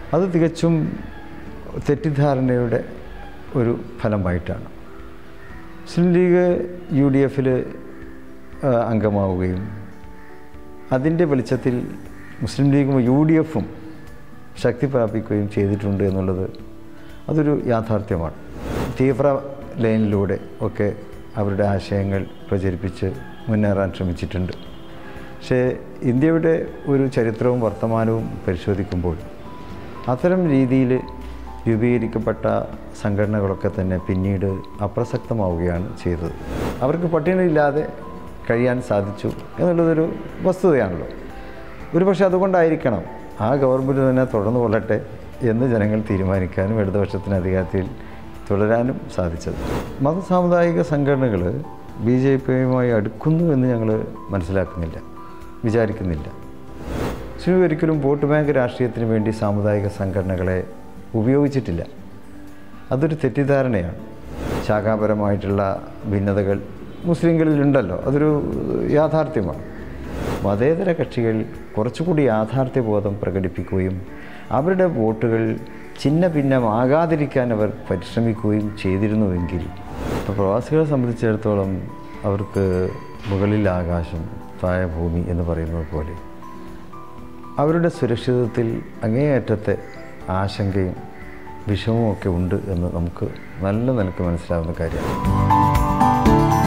അത് തികച്ചും തെറ്റിദ്ധാരണയുടെ ഒരു ഫലമായിട്ടാണ് മുസ്ലിം ലീഗ് യു ഡി എഫിൽ അംഗമാവുകയും അതിൻ്റെ വെളിച്ചത്തിൽ മുസ്ലിം ലീഗും യു ഡി എഫും ശക്തി പ്രാപിക്കുകയും ചെയ്തിട്ടുണ്ട് എന്നുള്ളത് അതൊരു യാഥാർത്ഥ്യമാണ് തീവ്ര ലൈനിലൂടെ ഒക്കെ അവരുടെ ആശയങ്ങൾ പ്രചരിപ്പിച്ച് മുന്നേറാൻ ശ്രമിച്ചിട്ടുണ്ട് പക്ഷേ ഇന്ത്യയുടെ ഒരു ചരിത്രവും വർത്തമാനവും പരിശോധിക്കുമ്പോൾ അത്തരം രീതിയിൽ രൂപീകരിക്കപ്പെട്ട സംഘടനകളൊക്കെ തന്നെ പിന്നീട് അപ്രസക്തമാവുകയാണ് ചെയ്തത് അവർക്ക് പട്ടിണിയില്ലാതെ കഴിയാൻ സാധിച്ചു എന്നുള്ളതൊരു വസ്തുതയാണല്ലോ ഒരുപക്ഷെ അതുകൊണ്ടായിരിക്കണം ആ ഗവൺമെൻറ് തന്നെ തുടർന്നു കൊള്ളട്ടെ എന്ന് ജനങ്ങൾ തീരുമാനിക്കാനും ഇടതുപക്ഷത്തിന് അധികാരത്തിൽ തുടരാനും സാധിച്ചത് മതസാമുദായിക സംഘടനകൾ ബി ജെ പിയുമായി അടുക്കുന്നു എന്ന് ഞങ്ങൾ മനസ്സിലാക്കുന്നില്ല വിചാരിക്കുന്നില്ല മുസ്ലിം ഒരിക്കലും വോട്ട് ബാങ്ക് രാഷ്ട്രീയത്തിന് വേണ്ടി സാമുദായിക സംഘടനകളെ ഉപയോഗിച്ചിട്ടില്ല അതൊരു തെറ്റിദ്ധാരണയാണ് ശാഖാപരമായിട്ടുള്ള ഭിന്നതകൾ മുസ്ലിങ്ങളിലുണ്ടല്ലോ അതൊരു യാഥാർത്ഥ്യമാണ് മതേതര കക്ഷികൾ കുറച്ചുകൂടി യാഥാർത്ഥ്യബോധം പ്രകടിപ്പിക്കുകയും അവരുടെ വോട്ടുകൾ ചിന്ന ഭിന്നമാകാതിരിക്കാൻ അവർ പരിശ്രമിക്കുകയും ചെയ്തിരുന്നുവെങ്കിൽ ഇപ്പോൾ പ്രവാസികളെ സംബന്ധിച്ചിടത്തോളം അവർക്ക് മുകളിൽ ആകാശം താഴെ ഭൂമി എന്ന് പറയുന്നത് പോലെ അവരുടെ സുരക്ഷിതത്വത്തിൽ അങ്ങേയറ്റത്തെ ആശങ്കയും വിഷമവും ഒക്കെ ഉണ്ട് എന്ന് നമുക്ക് നല്ല നിലക്ക് മനസ്സിലാവുന്ന കാര്യമാണ്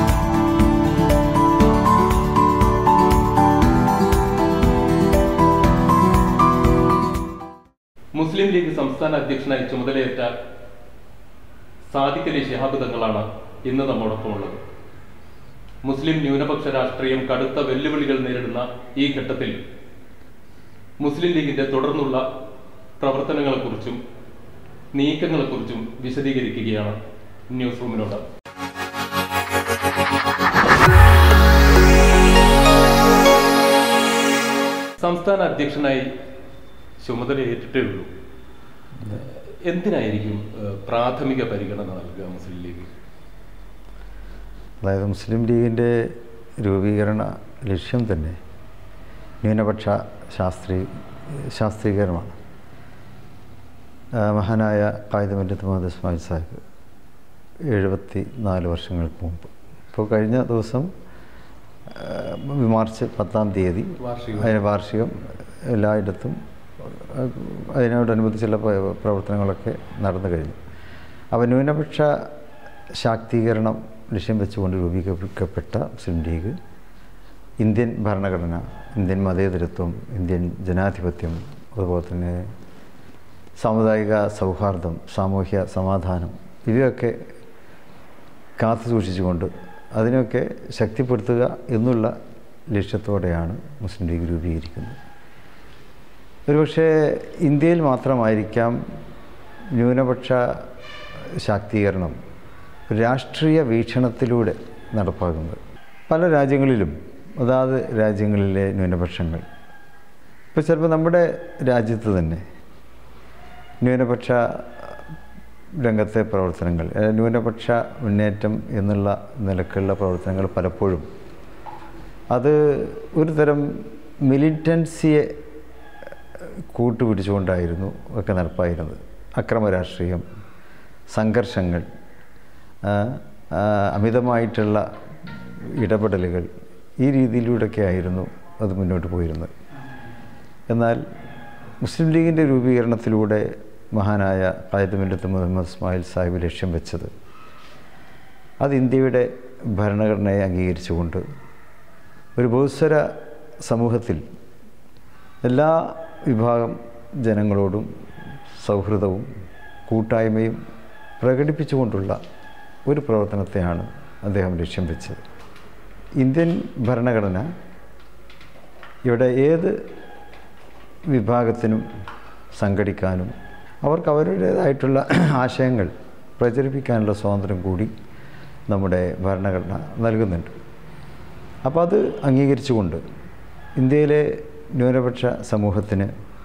മുസ്ലിം ലീഗ് സംസ്ഥാന അധ്യക്ഷനായി ചുമതലയേറ്റ സാദിഖലി ശിഹാബ് തങ്ങളാണ് ഇന്ന് നമ്മോടൊപ്പം ഉള്ളത് മുസ്ലിം ന്യൂനപക്ഷ രാഷ്ട്രീയം കടുത്ത വെല്ലുവിളികൾ നേരിടുന്ന ഈ ഘട്ടത്തിൽ മുസ്ലിം ലീഗിന്റെ തുടർന്നുള്ള പ്രവർത്തനങ്ങളെക്കുറിച്ചും നീക്കങ്ങളെക്കുറിച്ചും വിശദീകരിക്കുകയാണ് ന്യൂസ് റൂമിനോട് സംസ്ഥാന അധ്യക്ഷനായി ചുമതല ഏറ്റിട്ടേ ഉള്ളൂ എന്തിനായിരിക്കും ഏഹ്, പ്രാഥമിക പരിഗണന നൽകുക മുസ്ലിം ലീഗ് അതായത് മുസ്ലിം ലീഗിൻ്റെ രൂപീകരണ ലക്ഷ്യം തന്നെ ന്യൂനപക്ഷ ശാസ്ത്രീ ശാസ്ത്രീകരണമാണ് ആ, മഹാനായ കായിക മല്ലത്ത് മുഹമ്മദ് ഇസ്മായിൽ സാഹിബ് എഴുപത്തി നാല് വർഷങ്ങൾക്ക് മുമ്പ് ഇപ്പോൾ കഴിഞ്ഞ ദിവസം ആ, മാർച്ച് പത്താം തീയതി വാർഷികം. അതിന് വാർഷികം എല്ലായിടത്തും ആ, അതിനോടനുബന്ധിച്ചുള്ള പ്ര- പ്രവർത്തനങ്ങളൊക്കെ നടന്നു കഴിഞ്ഞു അപ്പോൾ ന്യൂനപക്ഷ ശാക്തീകരണം ലക്ഷ്യം വെച്ചുകൊണ്ട് രൂപീകരിക്കപ്പെട്ട മുസ്ലിം ലീഗ് ഇന്ത്യൻ ഭരണഘടന ഇന്ത്യൻ മതേതരത്വം ഇന്ത്യൻ ജനാധിപത്യം അതുപോലെ തന്നെ സാമുദായിക സൗഹാർദ്ദം സാമൂഹ്യ സമാധാനം ഇവയൊക്കെ കാത്തു സൂക്ഷിച്ചുകൊണ്ട് അതിനൊക്കെ ശക്തിപ്പെടുത്തുക എന്നുള്ള ലക്ഷ്യത്തോടെയാണ് മുസ്ലിം ലീഗ് രൂപീകരിക്കുന്നത് ഒരുപക്ഷെ ഇന്ത്യയിൽ മാത്രമായിരിക്കാം ന്യൂനപക്ഷ ശാക്തീകരണം രാഷ്ട്രീയ വീക്ഷണത്തിലൂടെ നടപ്പാക്കുന്നത് പല രാജ്യങ്ങളിലും അതാത് രാജ്യങ്ങളിലെ ന്യൂനപക്ഷങ്ങൾ ഇപ്പോൾ ചിലപ്പോൾ നമ്മുടെ രാജ്യത്ത് തന്നെ ന്യൂനപക്ഷ രംഗത്തെ പ്രവർത്തനങ്ങൾ അതായത് ന്യൂനപക്ഷ മുന്നേറ്റം എന്നുള്ള നിലക്കുള്ള പ്രവർത്തനങ്ങൾ പലപ്പോഴും അത് ഒരു തരം മിലിറ്റൻസിയെ കൂട്ടുപിടിച്ചുകൊണ്ടായിരുന്നു ഒക്കെ നടപ്പായിരുന്നത് അക്രമ രാഷ്ട്രീയം സംഘർഷങ്ങൾ ആ, ആ, അമിതമായിട്ടുള്ള ഇടപെടലുകൾ ഈ രീതിയിലൂടെയൊക്കെ ആയിരുന്നു അത് മുന്നോട്ട് പോയിരുന്നത് എന്നാൽ മുസ്ലിം ലീഗിൻ്റെ രൂപീകരണത്തിലൂടെ മഹാനായ കായത്തുമില്ലത്ത് മുഹമ്മദ് ഇസ്മായിൽ സാഹിബ് ലക്ഷ്യം വെച്ചത് അത് ഇന്ത്യയുടെ ഭരണഘടനയെ അംഗീകരിച്ചുകൊണ്ട് ഒരു ബഹുസ്വര സമൂഹത്തിൽ എല്ലാ വിഭാഗം ജനങ്ങളോടും സൗഹൃദവും കൂട്ടായ്മയും പ്രകടിപ്പിച്ചുകൊണ്ടുള്ള ഒരു പ്രവർത്തനത്തെയാണ് അദ്ദേഹം ലക്ഷ്യം വെച്ചത് ഇന്ത്യൻ ഭരണഘടന ഇവിടെ ഏത് വിഭാഗത്തിനും സംഘടിക്കാനും അവർക്ക് അവരുടേതായിട്ടുള്ള ആശയങ്ങൾ പ്രചരിപ്പിക്കാനുള്ള സ്വാതന്ത്ര്യം കൂടി നമ്മുടെ ഭരണഘടന നൽകുന്നുണ്ട് അപ്പോൾ അത് അംഗീകരിച്ചുകൊണ്ട് ഇന്ത്യയിലെ ന്യൂനപക്ഷ സമൂഹത്തിന്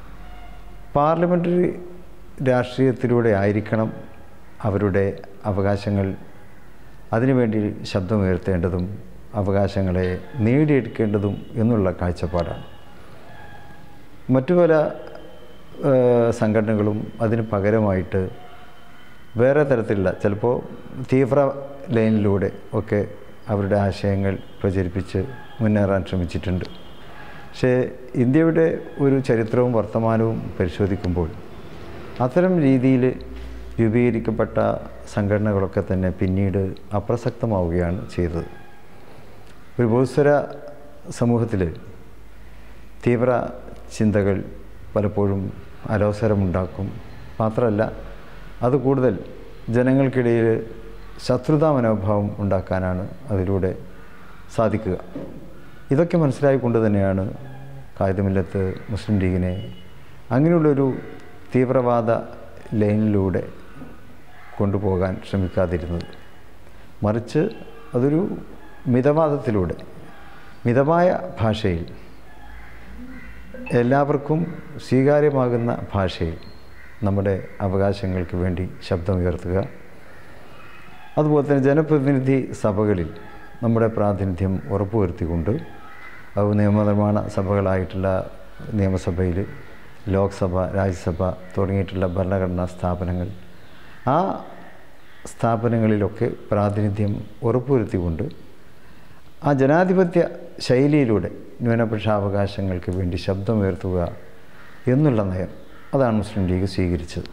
പാർലമെൻ്ററി രാഷ്ട്രീയത്തിലൂടെ ആയിരിക്കണം അവരുടെ അവകാശങ്ങൾ അതിനുവേണ്ടി ശബ്ദമുയർത്തേണ്ടതും അവകാശങ്ങളെ നേടിയെടുക്കേണ്ടതും എന്നുള്ള കാഴ്ചപ്പാടാണ് മറ്റു പല ഏഹ്, സംഘടനകളും അതിന് പകരമായിട്ട് വേറെ തരത്തിലുള്ള ചിലപ്പോൾ തീവ്ര ലൈനിലൂടെ ഒക്കെ അവരുടെ ആശയങ്ങൾ പ്രചരിപ്പിച്ച് മുന്നേറാൻ ശ്രമിച്ചിട്ടുണ്ട് പക്ഷേ ഇന്ത്യയുടെ ഒരു ചരിത്രവും വർത്തമാനവും പരിശോധിക്കുമ്പോൾ അത്തരം രീതിയിൽ രൂപീകരിക്കപ്പെട്ട സംഘടനകളൊക്കെ തന്നെ പിന്നീട് അപ്രസക്തമാവുകയാണ് ചെയ്തത് ഒരു ബഹുസ്വര സമൂഹത്തിൽ തീവ്ര ചിന്തകൾ പലപ്പോഴും അലോസരമുണ്ടാക്കും മാത്രമല്ല അത് കൂടുതൽ ജനങ്ങൾക്കിടയിൽ ശത്രുതാ മനോഭാവം ഉണ്ടാക്കാനാണ് അതിലൂടെ സാധിക്കുക ഇതൊക്കെ മനസ്സിലായിക്കൊണ്ട് തന്നെയാണ് കായികമില്ലത്ത് മുസ്ലിം ലീഗിനെ അങ്ങനെയുള്ളൊരു തീവ്രവാദ ലൈനിലൂടെ കൊണ്ടുപോകാൻ ശ്രമിക്കാതിരുന്നത് മറിച്ച് അതൊരു മിതവാദത്തിലൂടെ മിതമായ ഭാഷയിൽ എല്ലാവർക്കും സ്വീകാര്യമാകുന്ന ഭാഷയിൽ നമ്മുടെ അവകാശങ്ങൾക്ക് വേണ്ടി ശബ്ദമുയർത്തുക അതുപോലെ തന്നെ ജനപ്രതിനിധി സഭകളിൽ നമ്മുടെ പ്രാതിനിധ്യം ഉറപ്പുവരുത്തിക്കൊണ്ട് അത് നിയമനിർമ്മാണ സഭകളായിട്ടുള്ള നിയമസഭയിൽ ലോക്സഭ രാജ്യസഭ തുടങ്ങിയിട്ടുള്ള ഭരണഘടനാ സ്ഥാപനങ്ങൾ ആ സ്ഥാപനങ്ങളിലൊക്കെ പ്രാതിനിധ്യം ഉറപ്പുവരുത്തിക്കൊണ്ട് ആ ജനാധിപത്യ ശൈലിയിലൂടെ ന്യൂനപക്ഷാവകാശങ്ങൾക്ക് വേണ്ടി ശബ്ദമുയർത്തുക എന്നുള്ള നയം അതാണ് മുസ്ലിം ലീഗ് സ്വീകരിച്ചത്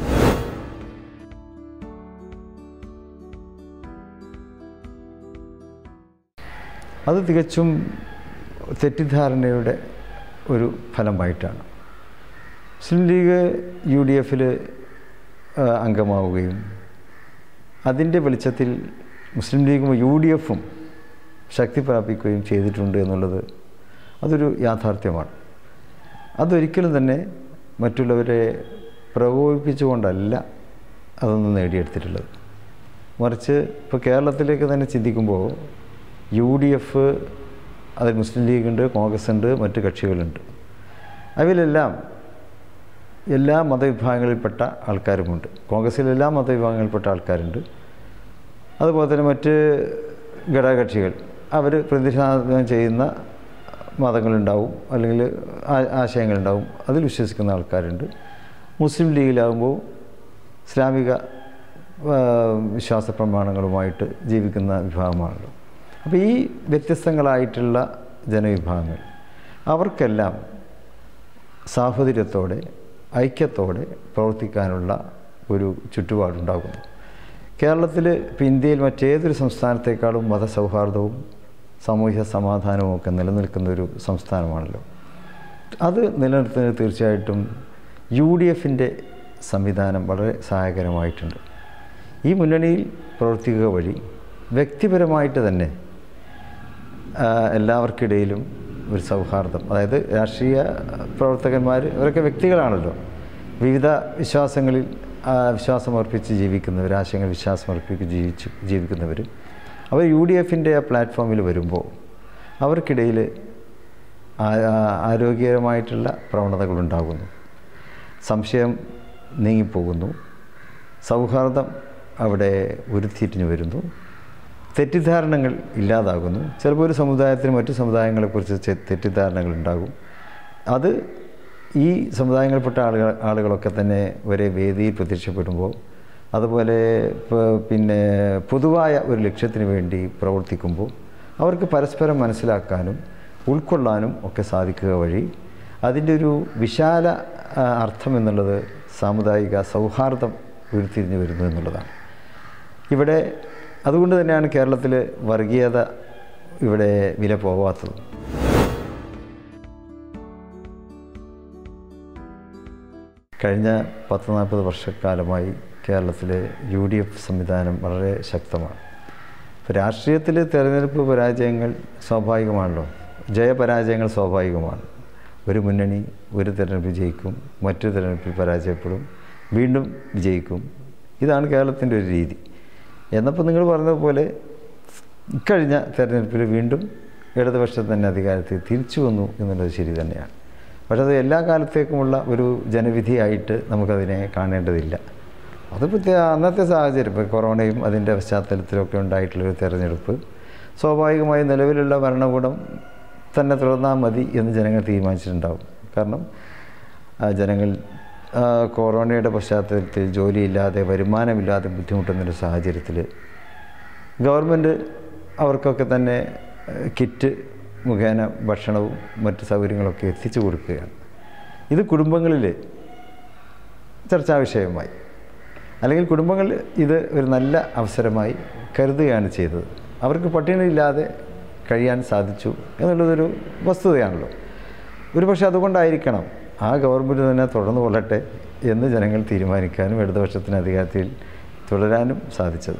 അത് തികച്ചും തെറ്റിദ്ധാരണയുടെ ഒരു ഫലമായിട്ടാണ് മുസ്ലിം ലീഗ് യു ഡി എഫിൽ അംഗമാവുകയും അതിൻ്റെ വെളിച്ചത്തിൽ മുസ്ലിം ലീഗും യു ഡി എഫും ശക്തി പ്രാപിക്കുകയും ചെയ്തിട്ടുണ്ട് എന്നുള്ളത് അതൊരു യാഥാർത്ഥ്യമാണ് അതൊരിക്കലും തന്നെ മറ്റുള്ളവരെ പ്രകോപിപ്പിച്ചുകൊണ്ടല്ല അതൊന്നും നേടിയെടുത്തിട്ടുള്ളത് മറിച്ച് ഇപ്പോൾ കേരളത്തിലേക്ക് തന്നെ ചിന്തിക്കുമ്പോൾ യു ഡി എഫ് അതിൽ മുസ്ലിം ലീഗുണ്ട് കോൺഗ്രസ് ഉണ്ട് മറ്റ് കക്ഷികളുണ്ട് അവയിലെല്ലാം എല്ലാ മതവിഭാഗങ്ങളിൽപ്പെട്ട ആൾക്കാരുമുണ്ട് കോൺഗ്രസ്സിൽ എല്ലാ മതവിഭാഗങ്ങളിൽപ്പെട്ട ആൾക്കാരുണ്ട് അതുപോലെ തന്നെ മറ്റ് ഘടകകക്ഷികൾ അവർ പ്രതിനിധാനം ചെയ്യുന്ന മതങ്ങളുണ്ടാവും അല്ലെങ്കിൽ ആ- ആശയങ്ങളുണ്ടാവും അതിൽ വിശ്വസിക്കുന്ന ആൾക്കാരുണ്ട് മുസ്ലിം ലീഗിലാകുമ്പോൾ ഇസ്ലാമിക ആ, വിശ്വാസ പ്രമാണങ്ങളുമായിട്ട് ജീവിക്കുന്ന വിഭാഗമാണല്ലോ അപ്പോൾ ഈ വ്യത്യസ്തങ്ങളായിട്ടുള്ള ജനവിഭാഗങ്ങൾ അവർക്കെല്ലാം സാഹോദര്യത്തോടെ ഐക്യത്തോടെ പ്രവർത്തിക്കാനുള്ള ഒരു ചുറ്റുപാടുണ്ടാകുന്നു കേരളത്തിൽ ഇപ്പോൾ ഇന്ത്യയിൽ മറ്റേതൊരു സംസ്ഥാനത്തേക്കാളും മതസൗഹാർദ്ദവും സാമൂഹ്യ സമാധാനവും ഒക്കെ നിലനിൽക്കുന്ന ഒരു സംസ്ഥാനമാണല്ലോ അത് നിലനിർത്തുന്നതിന് തീർച്ചയായിട്ടും യു ഡി എഫിൻ്റെ സംവിധാനം വളരെ സഹായകരമായിട്ടുണ്ട് ഈ മുന്നണിയിൽ പ്രവർത്തിക്കുക വഴി വ്യക്തിപരമായിട്ട് തന്നെ ആ, എല്ലാവർക്കിടയിലും ഒരു സൗഹാർദ്ദം അതായത് രാഷ്ട്രീയ പ്രവർത്തകന്മാർ അവരൊക്കെ വ്യക്തികളാണല്ലോ വിവിധ വിശ്വാസങ്ങളിൽ ആ, വിശ്വാസമർപ്പിച്ച് ജീവിക്കുന്നവർ ആശയങ്ങൾ വിശ്വാസമർപ്പിച്ച് ജീവിച്ച് ജീവിക്കുന്നവർ അവർ യു ഡി എഫിൻ്റെ ആ പ്ലാറ്റ്ഫോമിൽ വരുമ്പോൾ അവർക്കിടയിൽ ആ- ആ- ആരോഗ്യകരമായിട്ടുള്ള പ്രവണതകളുണ്ടാകുന്നു സംശയം നീങ്ങിപ്പോകുന്നു സൗഹാർദ്ദം അവിടെ ഉരുത്തിരിഞ്ഞു വരുന്നു തെറ്റിദ്ധാരണകൾ ഇല്ലാതാകുന്നു ചിലപ്പോൾ ഒരു സമുദായത്തിന് മറ്റു സമുദായങ്ങളെക്കുറിച്ച് ചെ- തെറ്റിദ്ധാരണകൾ ഉണ്ടാകും അത് ഈ സമുദായങ്ങളിൽപ്പെട്ട ആളുകൾ ആളുകളൊക്കെ തന്നെ ഒരേ വേദിയിൽ പ്രത്യക്ഷപ്പെടുമ്പോൾ അതുപോലെ പ- പിന്നെ പൊതുവായ ഒരു ലക്ഷ്യത്തിന് വേണ്ടി പ്രവർത്തിക്കുമ്പോൾ അവർക്ക് പരസ്പരം മനസ്സിലാക്കാനും ഉൾക്കൊള്ളാനും ഒക്കെ സാധിക്കുക വഴി അതിൻ്റെ ഒരു വിശാല ആ, അർത്ഥം എന്നുള്ളത് സാമുദായിക സൗഹാർദ്ദം ഉരുത്തിരിഞ്ഞു വരുന്നു എന്നുള്ളതാണ് ഇവിടെ അതുകൊണ്ട് തന്നെയാണ് കേരളത്തിൽ വർഗീയത ഇവിടെ വില പോവാത്തത് കഴിഞ്ഞ പത്ത് നാൽപ്പത് വർഷക്കാലമായി കേരളത്തിലെ യു ഡി എഫ് സംവിധാനം വളരെ ശക്തമാണ് ഇപ്പോൾ രാഷ്ട്രീയത്തിൽ തിരഞ്ഞെടുപ്പ് പരാജയങ്ങൾ സ്വാഭാവികമാണല്ലോ ജയപരാജയങ്ങൾ സ്വാഭാവികമാണ് ഒരു മുന്നണി ഒരു തിരഞ്ഞെടുപ്പിൽ ജയിക്കും മറ്റൊരു തിരഞ്ഞെടുപ്പിൽ പരാജയപ്പെടും വീണ്ടും വിജയിക്കും ഇതാണ് കേരളത്തിൻ്റെ ഒരു രീതി എന്നപ്പോൾ നിങ്ങൾ പറഞ്ഞതുപോലെ ഇക്കഴിഞ്ഞ തെരഞ്ഞെടുപ്പിൽ വീണ്ടും ഇടതുപക്ഷം തന്നെ അധികാരത്തിൽ തിരിച്ചു വന്നു എന്നുള്ളത് ശരി തന്നെയാണ് പക്ഷേ അത് എല്ലാ കാലത്തേക്കുമുള്ള ഒരു ജനവിധിയായിട്ട് നമുക്കതിനെ കാണേണ്ടതില്ല അതിപ്പോൾ തെ- അന്നത്തെ സാഹചര്യം ഇപ്പോൾ കൊറോണയും അതിൻ്റെ പശ്ചാത്തലത്തിലൊക്കെ ഉണ്ടായിട്ടുള്ളൊരു തെരഞ്ഞെടുപ്പ് സ്വാഭാവികമായി നിലവിലുള്ള ഭരണകൂടം തന്നെ തുടർന്നാൽ മതി എന്ന് ജനങ്ങൾ തീരുമാനിച്ചിട്ടുണ്ടാവും കാരണം ആ, ജനങ്ങൾ ആ, കൊറോണയുടെ പശ്ചാത്തലത്തിൽ ജോലിയില്ലാതെ വരുമാനമില്ലാതെ ബുദ്ധിമുട്ടുന്നൊരു സാഹചര്യത്തിൽ ഗവൺമെൻറ് അവർക്കൊക്കെ തന്നെ ഏഹ്, കിറ്റ് മുഖേന ഭക്ഷണവും മറ്റ് സൗകര്യങ്ങളൊക്കെ എത്തിച്ചു കൊടുക്കുകയാണ് ഇത് കുടുംബങ്ങളിൽ ചർച്ചാ വിഷയമായി അല്ലെങ്കിൽ കുടുംബങ്ങൾ ഇത് ഒരു നല്ല അവസരമായി കരുതുകയാണ് ചെയ്തത് അവർക്ക് പട്ടിണിയില്ലാതെ കഴിയാൻ സാധിച്ചു എന്നുള്ളതൊരു വസ്തുതയാണല്ലോ ഒരു പക്ഷേ അതുകൊണ്ടായിരിക്കണം ആ ഗവൺമെൻറ് തന്നെ തുടർന്നു കൊള്ളട്ടെ എന്ന് ജനങ്ങൾ തീരുമാനിക്കാനും ഇടതുപക്ഷത്തിന് അധികാരത്തിൽ തുടരാനും സാധിച്ചത്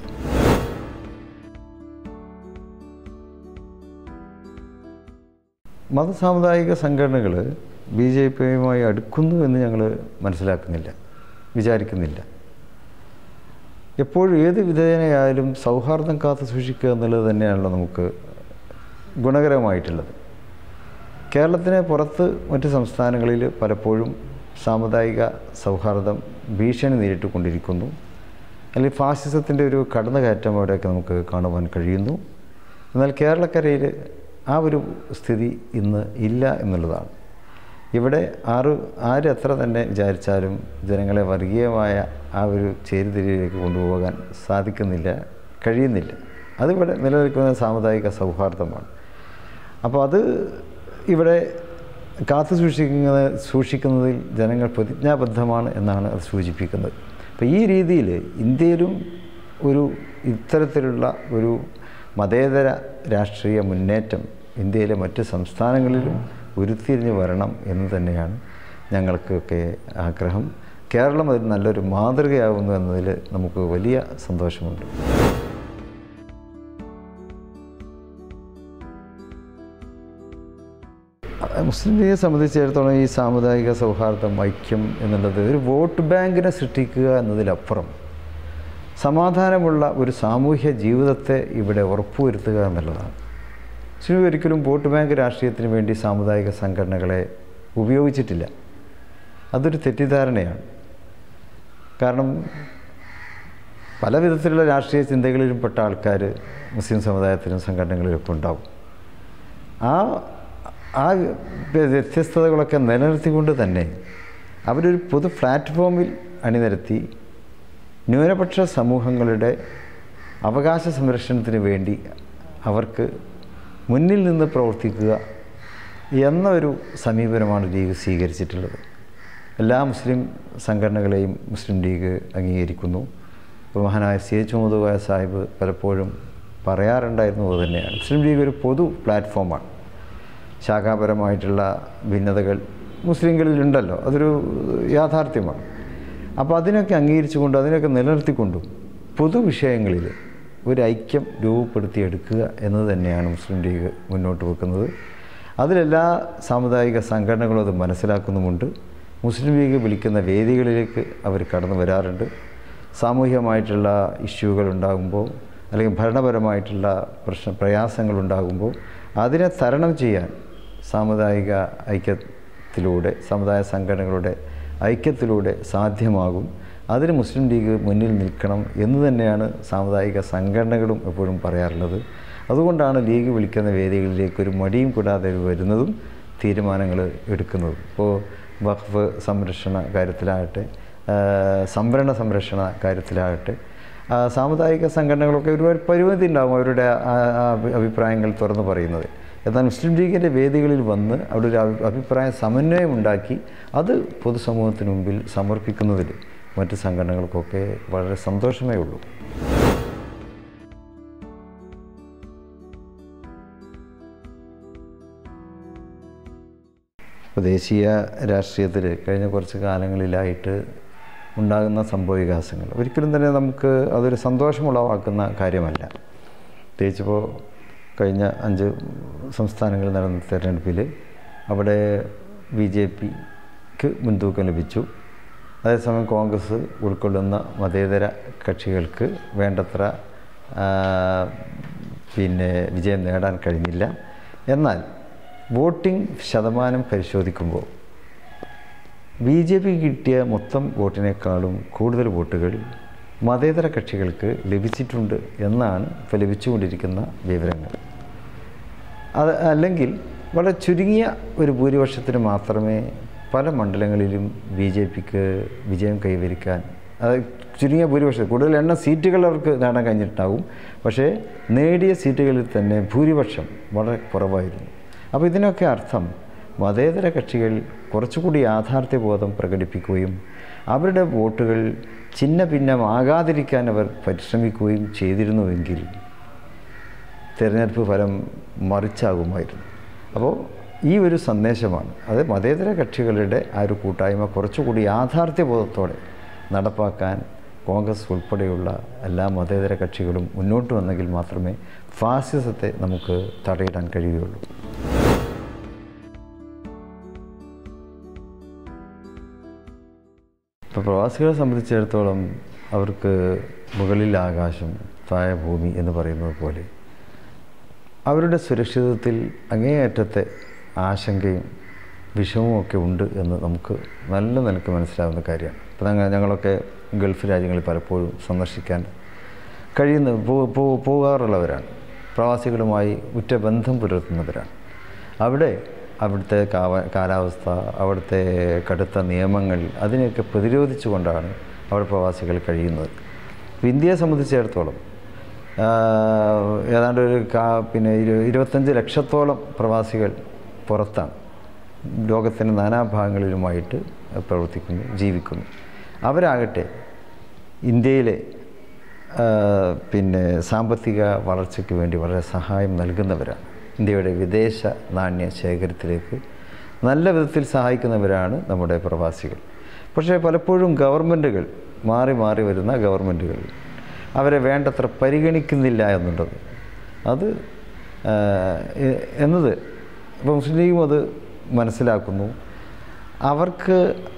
മതസാമുദായിക സംഘടനകൾ ബി ജെ പിയുമായി അടുക്കുന്നു എന്ന് ഞങ്ങൾ മനസ്സിലാക്കുന്നില്ല വിചാരിക്കുന്നില്ല എപ്പോഴും ഏത് വിധേയനയായാലും സൗഹാർദ്ദം കാത്തു സൂക്ഷിക്കുക എന്നുള്ളത് തന്നെയാണല്ലോ നമുക്ക് ഗുണകരമായിട്ടുള്ളത് കേരളത്തിന് പുറത്ത് മറ്റ് സംസ്ഥാനങ്ങളിൽ പലപ്പോഴും സാമുദായിക സൗഹാർദ്ദം ഭീഷണി നേരിട്ടുകൊണ്ടിരിക്കുന്നു അല്ലെങ്കിൽ ഫാസിസത്തിൻ്റെ ഒരു കടന്നുകയറ്റം അവിടെയൊക്കെ നമുക്ക് കാണുവാൻ കഴിയുന്നു എന്നാൽ കേരളക്കരയിൽ ആ ഒരു സ്ഥിതി ഇന്ന് ഇല്ല എന്നുള്ളതാണ് ഇവിടെ ആറ് ആര് എത്ര തന്നെ വിചാരിച്ചാലും ജനങ്ങളെ വർഗീയമായ ആ ഒരു ചേരിതിരിയിലേക്ക് കൊണ്ടുപോകാൻ സാധിക്കുന്നില്ല കഴിയുന്നില്ല അതിവിടെ നിലനിൽക്കുന്ന സാമുദായിക സൗഹാർദ്ദമാണ് അപ്പോൾ അത് ഇവിടെ കാത്തു സൂക്ഷിക്കുന്ന സൂക്ഷിക്കുന്നതിൽ ജനങ്ങൾ പ്രതിജ്ഞാബദ്ധമാണ് എന്നാണ് അത് സൂചിപ്പിക്കുന്നത് അപ്പോൾ ഈ രീതിയിൽ ഇന്ത്യയിലും ഒരു ഇത്തരത്തിലുള്ള ഒരു മതേതര രാഷ്ട്രീയ മുന്നേറ്റം ഇന്ത്യയിലെ മറ്റ് സംസ്ഥാനങ്ങളിലും ഉരുത്തിരിഞ്ഞ് വരണം എന്ന് തന്നെയാണ് ഞങ്ങൾക്കൊക്കെ ആഗ്രഹം കേരളം അതിന് നല്ലൊരു മാതൃകയാകുന്നു എന്നതിൽ നമുക്ക് വലിയ സന്തോഷമുണ്ട് മുസ്ലിം ലീഗിനെ സംബന്ധിച്ചിടത്തോളം ഈ സാമുദായിക സൗഹാർദ്ദം ഐക്യം എന്നുള്ളത് ഒരു വോട്ട് ബാങ്കിനെ സൃഷ്ടിക്കുക എന്നതിലപ്പുറം സമാധാനമുള്ള ഒരു സാമൂഹ്യ ജീവിതത്തെ ഇവിടെ ഉറപ്പുവരുത്തുക എന്നുള്ളതാണ് മുസ്ലിം ലീഗ് ഒരിക്കലും വോട്ട് ബാങ്ക് രാഷ്ട്രീയത്തിന് വേണ്ടി സാമുദായിക സംഘടനകളെ ഉപയോഗിച്ചിട്ടില്ല അതൊരു തെറ്റിദ്ധാരണയാണ് കാരണം പല വിധത്തിലുള്ള രാഷ്ട്രീയ ചിന്തകളിലും പെട്ട ആൾക്കാർ മുസ്ലിം സമുദായത്തിലും സംഘടനകളിലൊക്കെ ഉണ്ടാവും ആ ആ വ്യത്യസ്തതകളൊക്കെ നിലനിർത്തിക്കൊണ്ട് തന്നെ അവരൊരു പൊതു പ്ലാറ്റ്ഫോമിൽ അണിനിരത്തി ന്യൂനപക്ഷ സമൂഹങ്ങളുടെ അവകാശ സംരക്ഷണത്തിന് വേണ്ടി അവർക്ക് മുന്നിൽ നിന്ന് പ്രവർത്തിക്കുക എന്ന ഒരു സമീപനമാണ് ലീഗ് സ്വീകരിച്ചിട്ടുള്ളത് എല്ലാ മുസ്ലിം സംഘടനകളെയും മുസ്ലിം ലീഗ് അംഗീകരിക്കുന്നു മഹാനായ സി എച്ച് മുഹമ്മദ് സാഹിബ് പലപ്പോഴും പറയാറുണ്ടായിരുന്നു അത് തന്നെയാണ് മുസ്ലിം ലീഗ് ഒരു പൊതു പ്ലാറ്റ്ഫോമാണ് ശാഖാപരമായിട്ടുള്ള ഭിന്നതകൾ മുസ്ലിങ്ങളിലുണ്ടല്ലോ അതൊരു യാഥാർത്ഥ്യമാണ് അപ്പോൾ അതിനൊക്കെ അംഗീകരിച്ചുകൊണ്ട് അതിനൊക്കെ നിലനിർത്തിക്കൊണ്ടും പൊതുവിഷയങ്ങളിൽ ഒരു ഐക്യം രൂപപ്പെടുത്തിയെടുക്കുക എന്നത് തന്നെയാണ് മുസ്ലിം ലീഗ് മുന്നോട്ട് വെക്കുന്നത് അതിലെല്ലാ സാമുദായിക സംഘടനകളും അത് മനസ്സിലാക്കുന്നുമുണ്ട് മുസ്ലിം ലീഗ് വിളിക്കുന്ന വേദികളിലേക്ക് അവർ കടന്നു വരാറുണ്ട് സാമൂഹികമായിട്ടുള്ള ഇഷ്യൂകൾ ഉണ്ടാകുമ്പോൾ അല്ലെങ്കിൽ ഭരണപരമായിട്ടുള്ള പ്രശ്ന പ്രയാസങ്ങൾ ഉണ്ടാകുമ്പോൾ അതിനെ തരണം ചെയ്യാൻ സാമുദായിക ഐക്യത്തിലൂടെ സമുദായ സംഘടനകളുടെ ഐക്യത്തിലൂടെ സാധ്യമാകും അതിന് മുസ്ലിം ലീഗ് മുന്നിൽ നിൽക്കണം എന്ന് തന്നെയാണ് സാമുദായിക സംഘടനകളും എപ്പോഴും പറയാറുള്ളത് അതുകൊണ്ടാണ് ലീഗ് വിളിക്കുന്ന വേദികളിലേക്ക് ഒരു മടിയും കൂടാതെ വരുന്നതും തീരുമാനങ്ങൾ എടുക്കുന്നതും ഇപ്പോൾ വഖഫ് സംരക്ഷണ കാര്യത്തിലാകട്ടെ ആ, സംവരണ സംരക്ഷണ കാര്യത്തിലാകട്ടെ ആ, സാമുദായിക സംഘടനകളൊക്കെ ഒരുപാട് പരിമിതി ഉണ്ടാകും അവരുടെ ആ, ആ അഭി- അഭിപ്രായങ്ങൾ തുറന്നു പറയുന്നത് എന്നാൽ മുസ്ലിം ലീഗിൻ്റെ വേദികളിൽ വന്ന് അവിടെ ഒരു അഭി- അഭിപ്രായ സമന്വയം ഉണ്ടാക്കി അത് പൊതുസമൂഹത്തിന് മുമ്പിൽ സമർപ്പിക്കുന്നതിൽ മറ്റ് സംഘടനകൾക്കൊക്കെ വളരെ സന്തോഷമേ ഉള്ളൂ ഇപ്പോൾ ദേശീയ രാഷ്ട്രീയത്തിൽ കഴിഞ്ഞ കുറച്ച് കാലങ്ങളിലായിട്ട് ഉണ്ടാകുന്ന സംഭവവികാസങ്ങൾ ഒരിക്കലും തന്നെ നമുക്ക് അതൊരു സന്തോഷമുളവാക്കുന്ന കാര്യമല്ല പ്രത്യേകിച്ചിപ്പോൾ കഴിഞ്ഞ അഞ്ച് സംസ്ഥാനങ്ങളിൽ നടന്ന തെരഞ്ഞെടുപ്പിൽ അവിടെ ബി ജെ പിക്ക് മുൻതൂക്കം ലഭിച്ചു അതേസമയം കോൺഗ്രസ് ഉൾക്കൊള്ളുന്ന മതേതര കക്ഷികൾക്ക് വേണ്ടത്ര ആ, പിന്നെ വിജയം നേടാൻ കഴിഞ്ഞില്ല എന്നാൽ വോട്ടിംഗ് ശതമാനം പരിശോധിക്കുമ്പോൾ ബി ജെ പി കിട്ടിയ മൊത്തം വോട്ടിനേക്കാളും കൂടുതൽ വോട്ടുകൾ മതേതര കക്ഷികൾക്ക് ലഭിച്ചിട്ടുണ്ട് എന്നാണ് ഇപ്പോൾ ലഭിച്ചുകൊണ്ടിരിക്കുന്ന വിവരങ്ങൾ അത് അല്ലെങ്കിൽ വളരെ ചുരുങ്ങിയ ഒരു ഭൂരിപക്ഷത്തിന് മാത്രമേ പല മണ്ഡലങ്ങളിലും ബി ജെ പിക്ക് വിജയം കൈവരിക്കാൻ അത് ചുരുങ്ങിയ ഭൂരിപക്ഷം കൂടുതൽ എണ്ണം സീറ്റുകൾ അവർക്ക് നേടാൻ കഴിഞ്ഞിട്ടുണ്ടാവും പക്ഷേ നേടിയ സീറ്റുകളിൽ തന്നെ ഭൂരിപക്ഷം വളരെ കുറവായിരുന്നു അപ്പോൾ ഇതിനൊക്കെ അർത്ഥം മതേതര കക്ഷികൾ കുറച്ചുകൂടി യാഥാർത്ഥ്യബോധം പ്രകടിപ്പിക്കുകയും അവരുടെ വോട്ടുകൾ ചിന്ന ഭിന്നമാകാതിരിക്കാൻ അവർ പരിശ്രമിക്കുകയും ചെയ്തിരുന്നുവെങ്കിൽ തിരഞ്ഞെടുപ്പ് ഫലം മറിച്ചാകുമായിരുന്നു അപ്പോൾ ഈ ഒരു സന്ദേശമാണ് അത് മതേതര കക്ഷികളുടെ ആ ഒരു കൂട്ടായ്മ കുറച്ചുകൂടി യാഥാർത്ഥ്യബോധത്തോടെ നടപ്പാക്കാൻ കോൺഗ്രസ് ഉൾപ്പെടെയുള്ള എല്ലാ മതേതര കക്ഷികളും മുന്നോട്ട് വന്നെങ്കിൽ മാത്രമേ ഫാസിസത്തെ നമുക്ക് തടയിടാൻ കഴിയുകയുള്ളൂ ഇപ്പോൾ പ്രവാസികളെ സംബന്ധിച്ചിടത്തോളം അവർക്ക് മുകളിൽ ആകാശം താഴെ ഭൂമി എന്ന് പറയുന്നത് പോലെ അവരുടെ സുരക്ഷിതത്വത്തിൽ അങ്ങേയറ്റത്തെ ആശങ്കയും വിഷമവും ഒക്കെ ഉണ്ട് എന്ന് നമുക്ക് നല്ല നിലക്ക് മനസ്സിലാവുന്ന കാര്യമാണ് ഇപ്പോൾ ഞങ്ങൾ ഞങ്ങളൊക്കെ ഗൾഫ് രാജ്യങ്ങളിൽ പലപ്പോഴും സന്ദർശിക്കാൻ കഴിയുന്ന പോ- പോ- പോകാറുള്ളവരാണ് പ്രവാസികളുമായി ഉറ്റ ബന്ധം പുലർത്തുന്നവരാണ് അവിടെ അവിടുത്തെ കാവ കാലാവസ്ഥ അവിടുത്തെ കടുത്ത നിയമങ്ങൾ അതിനെയൊക്കെ പ്രതിരോധിച്ചുകൊണ്ടാണ് അവിടെ പ്രവാസികൾ കഴിയുന്നത് ഇപ്പോൾ ഇന്ത്യയെ സംബന്ധിച്ചിടത്തോളം ആ, ഏതാണ്ട് ഒരു കാ പിന്നെ ഇരു ഇരുപത്തഞ്ച് ലക്ഷത്തോളം പ്രവാസികൾ പുറത്താണ് ലോകത്തിൻ്റെ നാനാഭാഗങ്ങളിലുമായിട്ട് പ്രവർത്തിക്കുന്നു ജീവിക്കുന്നു അവരാകട്ടെ ഇന്ത്യയിലെ ആ, പിന്നെ സാമ്പത്തിക വളർച്ചയ്ക്ക് വേണ്ടി വളരെ സഹായം നൽകുന്നവരാണ് ഇന്ത്യയുടെ വിദേശ നാണ്യ ശേഖരത്തിലേക്ക് നല്ല വിധത്തിൽ സഹായിക്കുന്നവരാണ് നമ്മുടെ പ്രവാസികൾ പക്ഷേ പലപ്പോഴും ഗവൺമെൻറ്റുകൾ മാറി മാറി വരുന്ന ഗവൺമെൻറ്റുകൾ അവരെ വേണ്ടത്ര പരിഗണിക്കുന്നില്ല എന്നുള്ളത് അത് ആ, എ- എന്നത് ഇപ്പോൾ മുസ്ലിം ലീഗും അത് മനസ്സിലാക്കുന്നു അവർക്ക്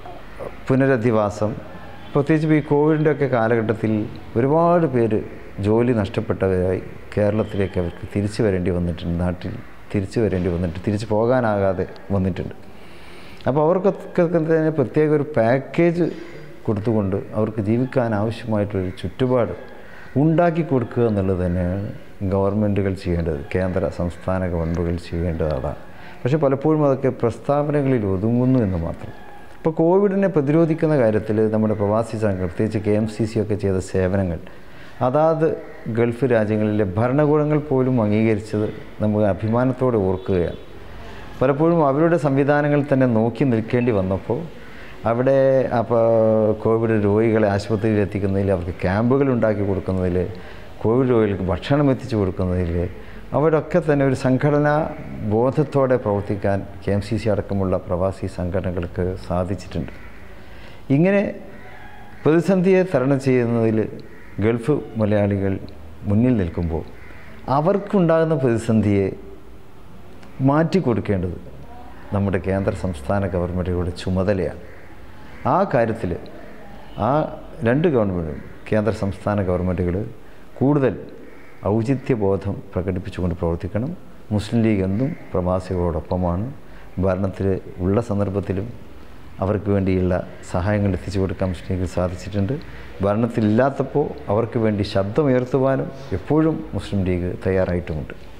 പുനരധിവാസം പ്രത്യേകിച്ച് ഇപ്പോൾ ഈ കോവിഡിൻ്റെ ഒക്കെ കാലഘട്ടത്തിൽ ഒരുപാട് പേര് ജോലി നഷ്ടപ്പെട്ടവരായി കേരളത്തിലേക്ക് അവർക്ക് തിരിച്ചു വരേണ്ടി വന്നിട്ടുണ്ട് നാട്ടിൽ തിരിച്ചു വരേണ്ടി വന്നിട്ട് തിരിച്ചു പോകാനാകാതെ വന്നിട്ടുണ്ട് അപ്പോൾ അവർക്കൊക്കെ തന്നെ പ്രത്യേക ഒരു പാക്കേജ് കൊടുത്തുകൊണ്ട് അവർക്ക് ജീവിക്കാൻ ആവശ്യമായിട്ടൊരു ചുറ്റുപാട് ഉണ്ടാക്കി കൊടുക്കുക എന്നുള്ളത് തന്നെയാണ് ഗവൺമെൻറ്റുകൾ ചെയ്യേണ്ടത് കേന്ദ്ര സംസ്ഥാന ഗവൺമെൻറ്റുകൾ ചെയ്യേണ്ടത് അതാണ് പക്ഷേ പലപ്പോഴും അതൊക്കെ പ്രസ്താവനകളിൽ ഒതുങ്ങുന്നു എന്ന് മാത്രം ഇപ്പോൾ കോവിഡിനെ പ്രതിരോധിക്കുന്ന കാര്യത്തിൽ നമ്മുടെ പ്രവാസി സംഘം പ്രത്യേകിച്ച് കെ എം സി സി ഒക്കെ ചെയ്ത സേവനങ്ങൾ അതാത് ഗൾഫ് രാജ്യങ്ങളിലെ ഭരണകൂടങ്ങൾ പോലും അംഗീകരിച്ചത് നമുക്ക് അഭിമാനത്തോടെ ഓർക്കുകയാണ് പലപ്പോഴും അവരുടെ സംവിധാനങ്ങൾ തന്നെ നോക്കി നിൽക്കേണ്ടി വന്നപ്പോൾ അവിടെ അപ്പോൾ കോവിഡ് രോഗികളെ ആശുപത്രിയിൽ എത്തിക്കുന്നതിൽ അവർക്ക് ക്യാമ്പുകൾ ഉണ്ടാക്കി കൊടുക്കുന്നതിൽ കോവിഡ് രോഗികൾക്ക് ഭക്ഷണം എത്തിച്ചു കൊടുക്കുന്നതിൽ അവരൊക്കെ തന്നെ ഒരു സംഘടനാ ബോധത്തോടെ പ്രവർത്തിക്കാൻ കെ എം സി സി അടക്കമുള്ള പ്രവാസി സംഘടനകൾക്ക് സാധിച്ചിട്ടുണ്ട് ഇങ്ങനെ പ്രതിസന്ധിയെ തരണം ചെയ്യുന്നതിൽ ഗൾഫ് മലയാളികൾ മുന്നിൽ നിൽക്കുമ്പോൾ അവർക്കുണ്ടാകുന്ന പ്രതിസന്ധിയെ മാറ്റിക്കൊടുക്കേണ്ടത് നമ്മുടെ കേന്ദ്ര സംസ്ഥാന ഗവൺമെൻറ്റുകളുടെ ചുമതലയാണ് ആ കാര്യത്തിൽ ആ രണ്ട് ഗവൺമെൻറ്റും കേന്ദ്ര സംസ്ഥാന ഗവൺമെൻറ്റുകൾ കൂടുതൽ ഔചിത്യബോധം പ്രകടിപ്പിച്ചുകൊണ്ട് പ്രവർത്തിക്കണം മുസ്ലിം ലീഗ് എന്നും പ്രവാസികളോടൊപ്പമാണ് ഭരണത്തിൽ ഉള്ള സന്ദർഭത്തിലും അവർക്ക് വേണ്ടിയുള്ള സഹായങ്ങൾ എത്തിച്ചു കൊടുക്കാൻ മുസ്ലിം ലീഗിന് സാധിച്ചിട്ടുണ്ട് ഭരണത്തിലില്ലാത്തപ്പോൾ അവർക്ക് വേണ്ടി ശബ്ദമുയർത്തുവാനും എപ്പോഴും മുസ്ലിം ലീഗ് തയ്യാറായിട്ടുമുണ്ട്